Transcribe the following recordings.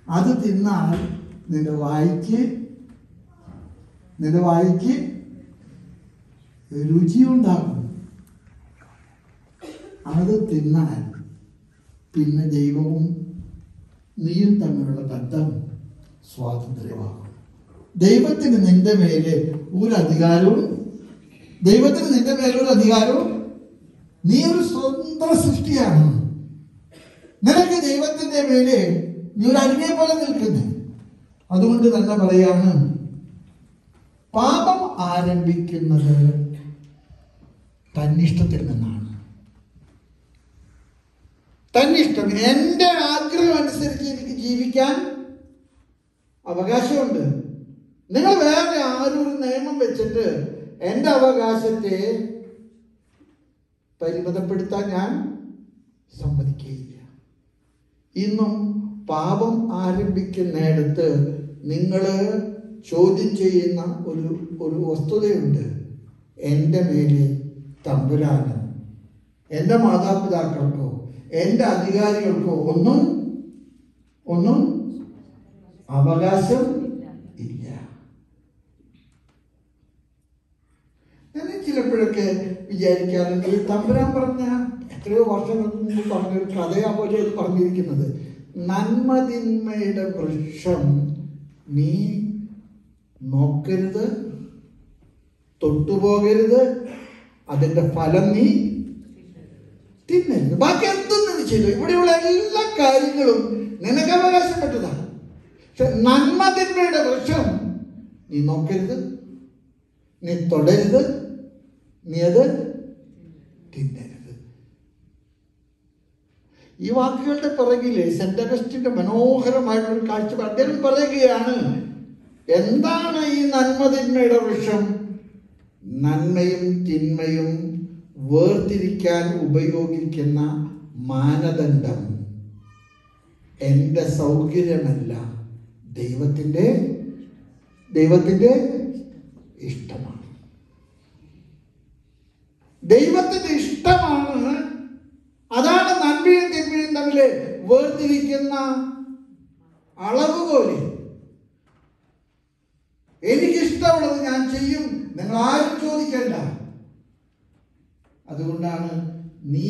അത് തിന്നാൽ നിന്റെ വായിക്ക് നിന്റെ വായിക്ക് രുചിയുണ്ടാകും അത് തിന്നാൽ പിന്നെ ദൈവവും നീയും തമ്മിലുള്ള ബന്ധം സ്വാതന്ത്ര്യമാകും ദൈവത്തിന് നിന്റെ മേലെ ഒരു അധികാരവും ദൈവത്തിന് നിന്റെ മേലെ ഒരു അധികാരവും നീ ഒരു സ്വതന്ത്ര സൃഷ്ടിയാണ് നിനക്ക് ദൈവത്തിന്റെ മേലെ നീ ഒരു അടിമയെ പോലെ നിൽക്കുന്നു അതുകൊണ്ട് തന്നെ പറയാണ് പാപം ആരംഭിക്കുന്നത് തന്നിഷ്ടത്തിൽ നിന്നാണ് തന്നിഷ്ടം എൻ്റെ ആഗ്രഹം അനുസരിച്ച് എനിക്ക് ജീവിക്കാൻ അവകാശമുണ്ട് നിങ്ങൾ വേറെ ആരും ഒരു നിയമം വെച്ചിട്ട് എൻ്റെ അവകാശത്തെ പരിമിതപ്പെടുത്താൻ ഞാൻ സമ്മതിക്കുകയില്ല ഇന്നും പാപം ആരംഭിക്കുന്നിടത്ത് നിങ്ങൾ ചോദ്യം ചെയ്യുന്ന ഒരു ഒരു വസ്തുതയുണ്ട് എൻ്റെ മേലെ തമ്പുരാന് എൻ്റെ മാതാപിതാക്കൾക്കോ എൻ്റെ അധികാരികൾക്കോ ഒന്നും ഒന്നും അവകാശം ഇല്ല ഞാൻ ചിലപ്പോഴൊക്കെ വിചാരിക്കാറുണ്ട് ഈ തമ്പുരാൻ പറഞ്ഞ എത്രയോ വർഷങ്ങൾക്ക് മുമ്പ് പറഞ്ഞൊരു കഥയാ പോലെ ഇത് പറഞ്ഞിരിക്കുന്നത് നന്മതിന്മയുടെ വൃക്ഷം നീ നോക്കരുത് തൊട്ടുപോകരുത് അതിന്റെ ഫലം നീ തിന്നരുത് ബാക്കി എന്തൊന്നും നീ ചെയ്തു ഇവിടെയുള്ള എല്ലാ കാര്യങ്ങളും നിനക്ക് അവകാശപ്പെട്ടതാണ് പക്ഷെ നന്മതിന്മയുടെ വൃക്ഷം നീ നോക്കരുത് നീ തൊടരുത് നീ അത് തിന്നരുത് ഈ വാക്കുകളുടെ പിറകില് സെന്റ് അഗസ്റ്റിന്റെ മനോഹരമായിട്ടുള്ള കാഴ്ചപ്പാട് അദ്ദേഹം പറയുകയാണ് എന്താണ് ഈ നന്മതിന്മയുടെ വൃക്ഷം നന്മയും തിന്മയും വേർതിരിക്കാൻ ഉപയോഗിക്കുന്ന മാനദണ്ഡം എൻ്റെ സൗകര്യമല്ല ദൈവത്തിൻ്റെ ദൈവത്തിൻ്റെ ഇഷ്ടമാണ് ദൈവത്തിന്റെ ഇഷ്ടമാണ് അതാണ് നന്മയും തിന്മയും തമ്മിൽ വേർതിരിക്കുന്ന അളവ് പോലെ എനിക്കിഷ്ടമുള്ളത് ഞാൻ ചെയ്യും നിങ്ങൾ ആരും ചോദിക്കണ്ട അതുകൊണ്ടാണ് നീ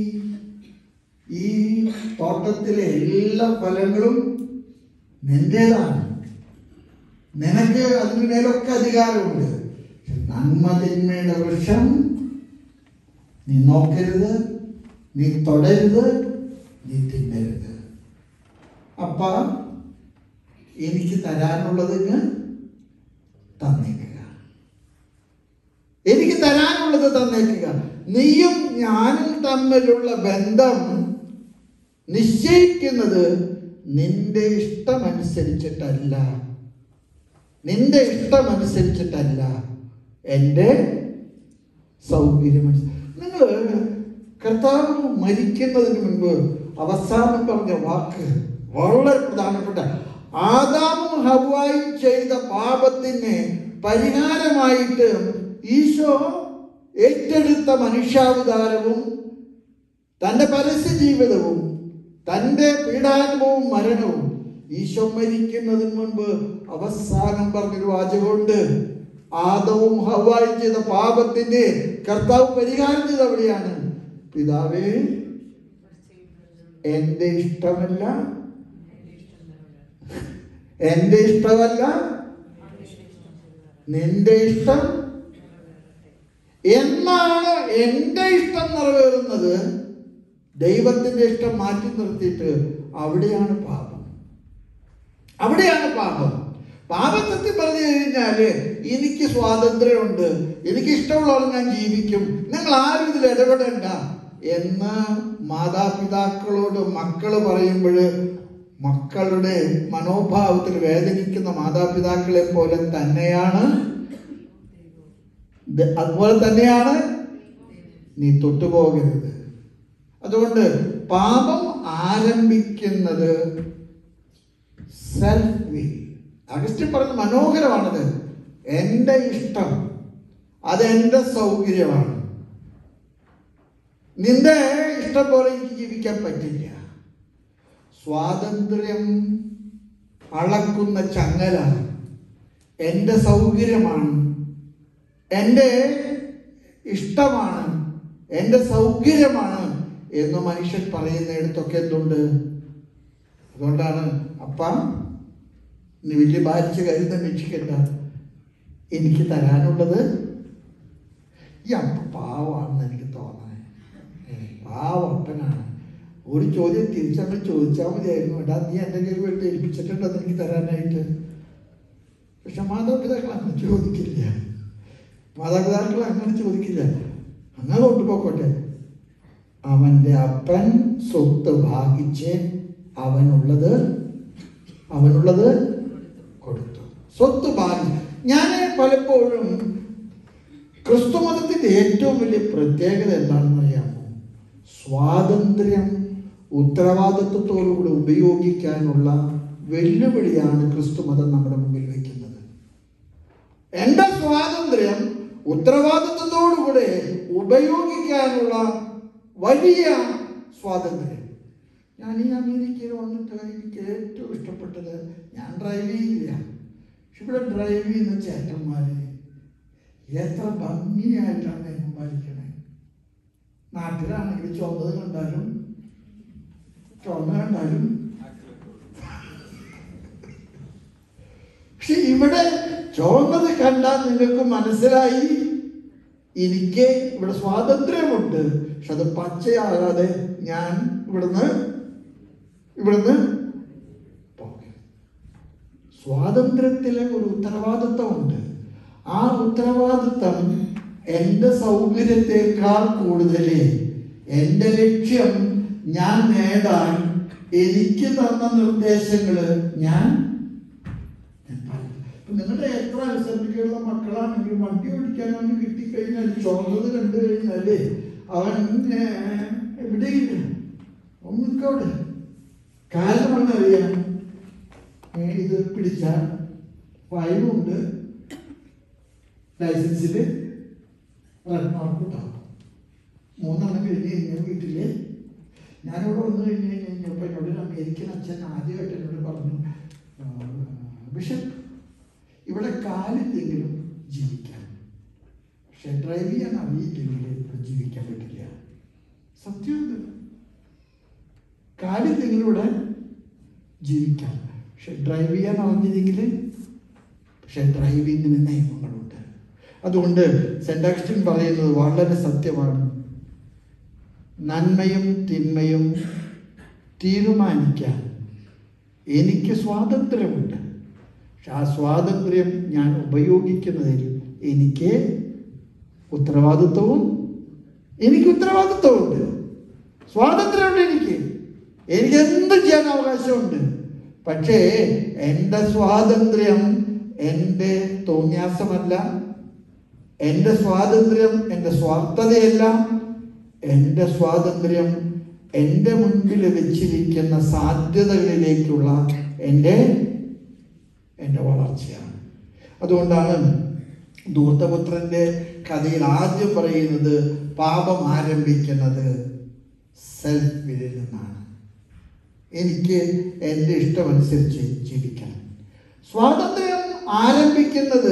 ഈ തോട്ടത്തിലെ എല്ലാ ഫലങ്ങളും നിന്റേതാണ് നിനക്ക് അതിന് മേലൊക്കെ അധികാരമുണ്ട് പക്ഷെ നന്മ തിന്മയുടെ വൃക്ഷം നീ നോക്കരുത് നീ തൊടരുത് നീ തിന്നരുത് അപ്പ എനിക്ക് തരാനുള്ളത് ഇങ്ങ് തന്നേക്കുക എനിക്ക് തരാനുള്ളത് തന്നേക്കുക നീയും ഞാനും തമ്മിലുള്ള ബന്ധം നിശ്ചയിക്കുന്നത് നിന്റെ ഇഷ്ടമനുസരിച്ചിട്ടല്ല നിന്റെ ഇഷ്ടമനുസരിച്ചിട്ടല്ല എൻ്റെ സൗകര്യമനുസരിച്ച് നിങ്ങൾ കർത്താവ് മരിക്കുന്നതിന് മുൻപ് അവസാനം പറഞ്ഞ വാക്ക് വളരെ പ്രധാനപ്പെട്ട ആദാമും ഹവായും ചെയ്ത പാപത്തിന് പരിഹാരമായിട്ട് ഈശോ ഏറ്റെടുത്ത മനുഷ്യാവതാരവും തൻ്റെ പരസ്യ ജീവിതവും തൻ്റെ പീഡാനുഭവവും മരണവും ഈശോ മരിക്കുന്നതിന് മുൻപ് അവസാനം പറഞ്ഞൊരു വാചകമുണ്ട് ആദവും ഹവായും ചെയ്ത പാപത്തിന്റെ കർത്താവ് പരിഹാരം ചെയ്ത് അവിടെയാണ് പിതാവേ എന്റെ ഇഷ്ടമല്ല എന്റെ ഇഷ്ടമല്ല നിന്റെ ഇഷ്ടം എന്നാണ് എന്റെ ഇഷ്ടം നിറവേറുന്നത് ദൈവത്തിന്റെ ഇഷ്ടം മാറ്റി നിർത്തിയിട്ട് അവിടെയാണ് പാപം അവിടെയാണ് പാപം പാപസത്യം പറഞ്ഞു കഴിഞ്ഞാല് എനിക്ക് സ്വാതന്ത്ര്യമുണ്ട് എനിക്ക് ഇഷ്ടമുള്ളവർ ഞാൻ ജീവിക്കും നിങ്ങൾ ആരും ഇതിൽ ഇടപെടണ്ട എന്ന് മാതാപിതാക്കളോട് മക്കള് പറയുമ്പോൾ മക്കളുടെ മനോഭാവത്തിൽ വേദനിക്കുന്ന മാതാപിതാക്കളെ പോലെ തന്നെയാണ് ദ- അതുപോലെ തന്നെയാണ് നീ തൊട്ടുപോകരുത് അതുകൊണ്ട് പാപം ആരംഭിക്കുന്നത് സെൽഫ് വിൽ അഗസ്റ്റിൻ പറഞ്ഞ മനോഹരമാണത് എൻ്റെ ഇഷ്ടം അതെൻ്റെ സൗകര്യമാണ് നിന്റെ ഇഷ്ടം പോലെ എനിക്ക് ജീവിക്കാൻ പറ്റില്ല സ്വാതന്ത്ര്യം അളക്കുന്ന ചങ്ങല എൻ്റെ സൗകര്യമാണ് എൻ്റെ ഇഷ്ടമാണ് എൻ്റെ സൗകര്യമാണ് എന്ന് മനുഷ്യൻ പറയുന്നിടത്തൊക്കെ എന്തുണ്ട് അതുകൊണ്ടാണ് അപ്പ നീ വലിയ ഭാരിച്ച കാര്യം തന്നെ രക്ഷിക്കണ്ട എനിക്ക് തരാനുള്ളത് ഈ അപ്പ പാവാണെന്ന് എനിക്ക് തോന്നണേ ഏ, പാവപ്പനാണ് ഒരു ചോദ്യം തിരിച്ചങ്ങ് ചോദിച്ചാൽ മതിയായിരുന്നു എടാ നീ എൻ്റെ കയ്യിൽ വേണ്ടി ഏൽപ്പിച്ചിട്ടുണ്ടെന്ന് എനിക്ക് തരാനായിട്ട് പക്ഷെ മാതാപിതാക്കൾ അങ്ങനെ ചോദിക്കില്ല മാതാപിതാക്കൾ അങ്ങനെ ചോദിക്കില്ല അങ്ങനെ കൊണ്ടുപോക്കോട്ടെ അവൻ്റെ അപ്പൻ സ്വത്ത് ഭാഗിച്ച് അവനുള്ളത് അവനുള്ളത് കൊടുത്തു സ്വത്ത് ഭാഗി ഞാൻ പലപ്പോഴും ക്രിസ്തു മതത്തിന്റെ ഏറ്റവും വലിയ പ്രത്യേകത എന്താണെന്ന് അറിയാമോ സ്വാതന്ത്ര്യം ഉത്തരവാദിത്വത്തോടുകൂടി ഉപയോഗിക്കാനുള്ള വെല്ലുവിളിയാണ് ക്രിസ്തു മതം നമ്മുടെ മുമ്പിൽ വയ്ക്കുന്നത് എന്റെ സ്വാതന്ത്ര്യം ഉത്തരവാദിത്വത്തോടുകൂടെ ഉപയോഗിക്കാനുള്ള വലിയ സ്വാതന്ത്ര്യം ഞാൻ ഈ അമേരിക്കയിൽ വന്നിട്ട് എനിക്ക് ഏറ്റവും ഇഷ്ടപ്പെട്ടത് ഞാൻ ഡ്രൈവ് ചെയ്യില്ല പക്ഷെ ഇവിടെ ഡ്രൈവ് ചെയ്യുന്ന ചേട്ടന്മാര് എത്ര ഭംഗിയായിട്ടാണ് നിയമം പാലിക്കണേ നാട്ടിലാണെങ്കിൽ ചുവന്നത് കണ്ടാലും ചുവന്ന കണ്ടാലും പക്ഷെ ഇവിടെ ചുവന്നത് കണ്ടാൽ നിങ്ങൾക്ക് മനസ്സിലായി എനിക്ക് ഇവിടെ സ്വാതന്ത്ര്യമുണ്ട് പക്ഷെ അത് പച്ചയാകാതെ ഞാൻ ഇവിടുന്ന് ഇവിടുന്ന് പോകരുത് സ്വാതന്ത്ര്യത്തിലെ ഒരു ഉത്തരവാദിത്വമുണ്ട് ആ ഉത്തരവാദിത്വം എൻ്റെ സൗകര്യത്തെക്കാൾ കൂടുതൽ എൻ്റെ ലക്ഷ്യം ഞാൻ നേടാൻ എനിക്ക് തന്ന നിർദ്ദേശങ്ങൾ ഞാൻ ഞാൻ പാലിക്കും. ഇപ്പൊ നിങ്ങളുടെ എത്ര അനുസരണക്കുള്ള മക്കളാണെങ്കിലും വണ്ടി ഓടിക്കാനൊന്ന് കിട്ടിക്കഴിഞ്ഞാൽ ചുവന്നത് കണ്ടു കഴിഞ്ഞാല് അവൻ ഏ, എവിടെയില്ല ഒന്നിക്കവിടെ കാരണം എന്നറിയാം ഏ, ഇത് പിടിച്ച ഫൈനുണ്ട് ലൈസൻസിൽ റെഡ് മാർക്ക് ഉണ്ടാവും മൂന്നെണ്ണം കഴിഞ്ഞ് കഴിഞ്ഞാൽ വീട്ടില് ഞാനിവിടെ വന്നു കഴിഞ്ഞ് കഴിഞ്ഞപ്പോൾ എന്നോട് ഒരു അമേരിക്കൻ അച്ഛൻ ആദ്യമായിട്ട് എന്നോട് പറഞ്ഞു "ആ, ബിഷപ്പ് ഇവിടെ കാലില്ലെങ്കിലും ജീവിക്കാം പക്ഷെ ഡ്രൈവ് ചെയ്യാൻ അറിയില്ലെങ്കിൽ ഇവിടെ ജീവിക്കാൻ പറ്റില്ല സത്യം ഇത്. കാലില്ലെങ്കിലും ഇവിടെ ജീവിക്കാം പക്ഷെ ഡ്രൈവ് ചെയ്യാൻ അറിഞ്ഞില്ലെങ്കിൽ പക്ഷെ ഡ്രൈവിങ്ങിന് നിയമങ്ങളുണ്ട് അതുകൊണ്ട് സെന്റ് അഗസ്റ്റിൻ പറയുന്നത് വളരെ സത്യമാണ് നന്മയും തിന്മയും തീരുമാനിക്കാൻ എനിക്ക് സ്വാതന്ത്ര്യമുണ്ട് പക്ഷെ ആ സ്വാതന്ത്ര്യം ഞാൻ ഉപയോഗിക്കുന്നതിൽ എനിക്ക് ഉത്തരവാദിത്വവും എനിക്ക് ഉത്തരവാദിത്വമുണ്ട് സ്വാതന്ത്ര്യമുണ്ട് എനിക്ക് എനിക്ക് എന്ത് ചെയ്യാൻ അവകാശമുണ്ട് പക്ഷേ എൻ്റെ സ്വാതന്ത്ര്യം എൻ്റെ തോന്യാസമല്ല എൻ്റെ സ്വാതന്ത്ര്യം എൻ്റെ സ്വാർത്ഥതയല്ല എൻ്റെ സ്വാതന്ത്ര്യം എൻ്റെ മുൻപിൽ വെച്ചിരിക്കുന്ന സാധ്യതകളിലേക്കുള്ള എൻ്റെ എൻ്റെ വളർച്ചയാണ് അതുകൊണ്ടാണ് ദൂർത്തപുത്രന്റെ കഥയിൽ ആദ്യം പറയുന്നത് പാപം ആരംഭിക്കുന്നത് സെൽഫ് വിലിൽ നിന്നാണ് എനിക്ക് എൻ്റെ ഇഷ്ടമനുസരിച്ച് ജീവിക്കണം സ്വാതന്ത്ര്യം ആരംഭിക്കുന്നത്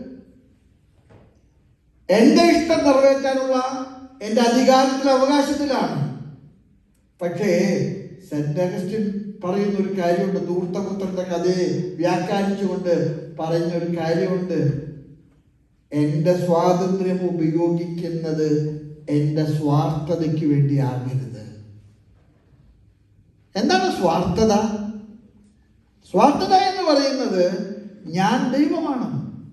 എൻ്റെ ഇഷ്ടം നിറവേറ്റാനുള്ള എൻ്റെ അധികാരത്തിലെ അവകാശത്തിലാണ് പക്ഷേ സെന്റ് അഗസ്റ്റിൻ പറയുന്ന ഒരു കാര്യമുണ്ട് ദൂർത്തപുത്രന്റെ കഥയെ വ്യാഖ്യാനിച്ചുകൊണ്ട് പറയുന്ന ഒരു കാര്യമുണ്ട് എൻ്റെ സ്വാതന്ത്ര്യം ഉപയോഗിക്കുന്നത് എൻ്റെ സ്വാർത്ഥതയ്ക്ക് വേണ്ടി ആകരുത് എന്താണ് സ്വാർത്ഥത സ്വാർത്ഥത എന്ന് പറയുന്നത് ഞാൻ ദൈവമാണ്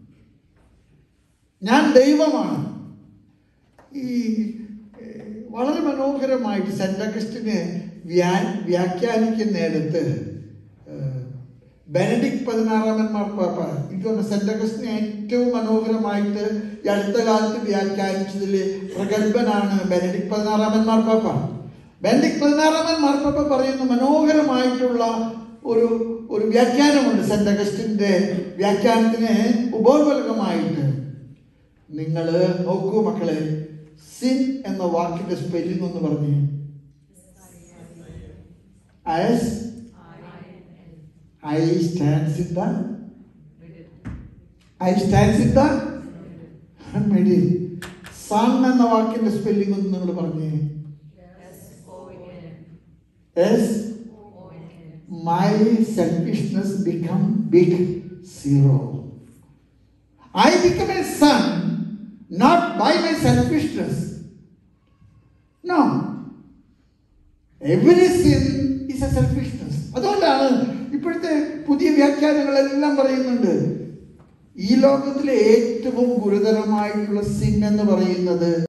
ഞാൻ ദൈവമാണ് ഈ ഏഹ്, വളരെ മനോഹരമായിട്ട് സെന്റ് അഗസ്റ്റിന് വ്യാ വ്യാഖ്യാനിക്കുന്നിടത്ത് ഏഹ്, ബെനഡിക് പതിനാറാമൻ മാർപ്പാപ്പ എനിക്ക് തോന്നുന്നു സെന്റ് അഗസ്റ്റിന് ഏറ്റവും മനോഹരമായിട്ട് ഈ അടുത്ത കാലത്ത് വ്യാഖ്യാനിച്ചതിൽ പ്രഗത്ഭനാണ് ബെനഡിക് പതിനാറാമൻ മാർപ്പാപ്പ ബെനഡിക് പതിനാറാമൻ മാർപ്പാപ്പ പറയുന്ന മനോഹരമായിട്ടുള്ള ഒരു ഒരു വ്യാഖ്യാനമുണ്ട് സെന്റ് അഗസ്റ്റിന്റെ വ്യാഖ്യാനത്തിന് ഉപോത്ബലകമായിട്ട് നിങ്ങൾ നോക്കൂ മക്കളെ സിൻ എന്ന വാക്കിന്റെ സ്പെല്ലിംഗ് ഒന്ന് പറഞ്ഞു S I stands in the I stands in the middle sun എന്ന വാക്കിന്റെ സ്പെല്ലിംഗ് ഒന്ന് നിങ്ങൾ പറഞ്ഞേ S my selfishness become big zero. I become a son not by my selfishness. No. Every sin is a selfishness. അതുകൊണ്ടാണ് ഇപ്പോഴത്തെ പുതിയ വ്യാഖ്യാനങ്ങളെല്ലാം പറയുന്നുണ്ട് ഈ ലോകത്തിലെ ഏറ്റവും ഗുരുതരമായിട്ടുള്ള സിൻ എന്ന് പറയുന്നത്